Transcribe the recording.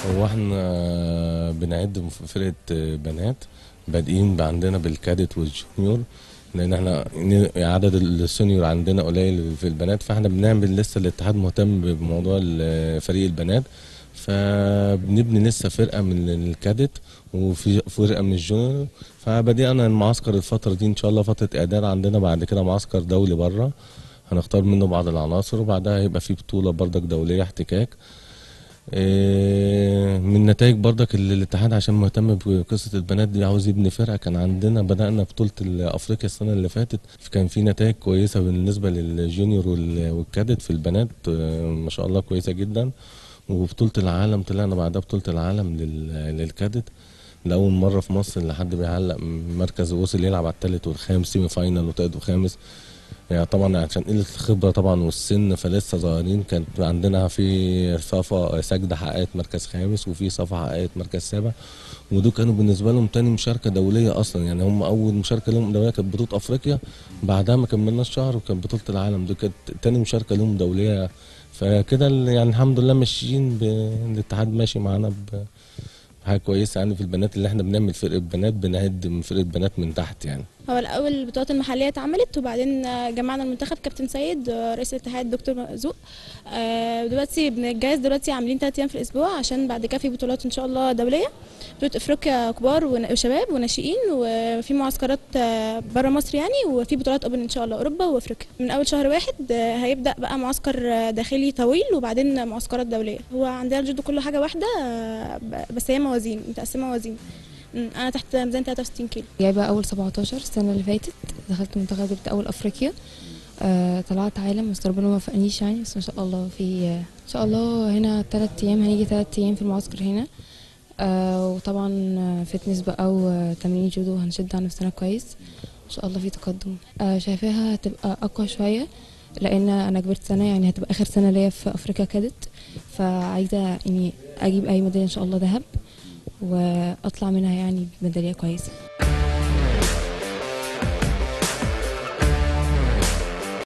هو احنا بنعد في فرقة بنات بادئين عندنا بالكادت والجونيور لان احنا عدد السونيور عندنا قليل في البنات فاحنا بنعمل لسه الاتحاد مهتم بموضوع ال- فريق البنات فبنبني لسه فرقه من الكادت وفي فرقه من الجونيور فبدأنا المعسكر الفتره دي ان شاء الله فتره اعداد عندنا بعد كده معسكر دولي بره هنختار منه بعض العناصر وبعدها هيبقى في بطوله بردك دوليه احتكاك إيه، من نتائج برضك اللي الاتحاد عشان مهتم بقصة البنات دي عاوز يبني فرقة كان عندنا بدأنا بطولة ال- أفريقيا السنة اللي فاتت كان في نتائج كويسة بالنسبة للجونيور وال- والكادت في البنات آه، ما شاء الله كويسة جدا وبطولة العالم طلعنا بعدها بطولة العالم لل- للكادت لأول مرة في مصر اللي حد بيعلق مركز وصل يلعب على التالت والخامس سيمي فاينال وتالت وخامس يعني طبعا عشان قلة الخبرة طبعا والسن فلسه صغيرين كانت عندنا في صفا سجدة حققت مركز خامس وفي صفا حققت مركز سابع ودول كانوا بالنسبة لهم تاني مشاركة دولية أصلا يعني هم أول مشاركة لهم دولية كانت بطولة أفريقيا بعدها ما كملناش شهر وكانت بطولة العالم دي كانت تاني مشاركة لهم دولية فكده ال- يعني الحمد لله ماشيين ب- الاتحاد ماشي معانا ب حاجة كويسة يعني في البنات اللي احنا بنعمل فرقة بنات بنهد من فرقة بنات من تحت يعني هو الأول البطولات المحلية اتعملت وبعدين جمعنا المنتخب كابتن سيد رئيس الاتحاد دكتور مرزوق آه، دلوقتي بنجهز دلوقتي عاملين ثلاث أيام في الأسبوع عشان بعد كده في بطولات إن شاء الله دولية بطولة أفريقيا كبار ون- وشباب وناشئين وفي معسكرات بره مصر يعني وفي بطولات أوبن إن شاء الله أوروبا وأفريقيا من أول شهر واحد آه، هيبدأ بقى معسكر آه، داخلي طويل وبعدين معسكرات دولية هو عندنا الجودو كله حاجة واحدة آه، ب- بس هي موازين متقسمة موازين م، أنا تحت ميزان 63 كيلو جايبة أول 17 السنة اللي فاتت دخلت منتخب جبت أول أفريقيا آه طلعت عالم بس ربنا ما وفقنيش يعني بس ما شاء الله في آه إن شاء الله هنا تلات أيام هنيجي تلات أيام في المعسكر هنا آه وطبعا آه، فتنس بقى وتمرين جودو هنشد على نفسنا كويس إن شاء الله في تقدم آه شايفاها هتبقى أقوى شوية لأن أنا كبرت سنة يعني هتبقى آخر سنة ليا في أفريقيا كادت فعايزة يعني أجيب أي ميدالية إن شاء الله ذهب وأطلع منها يعني بميدالية كويسة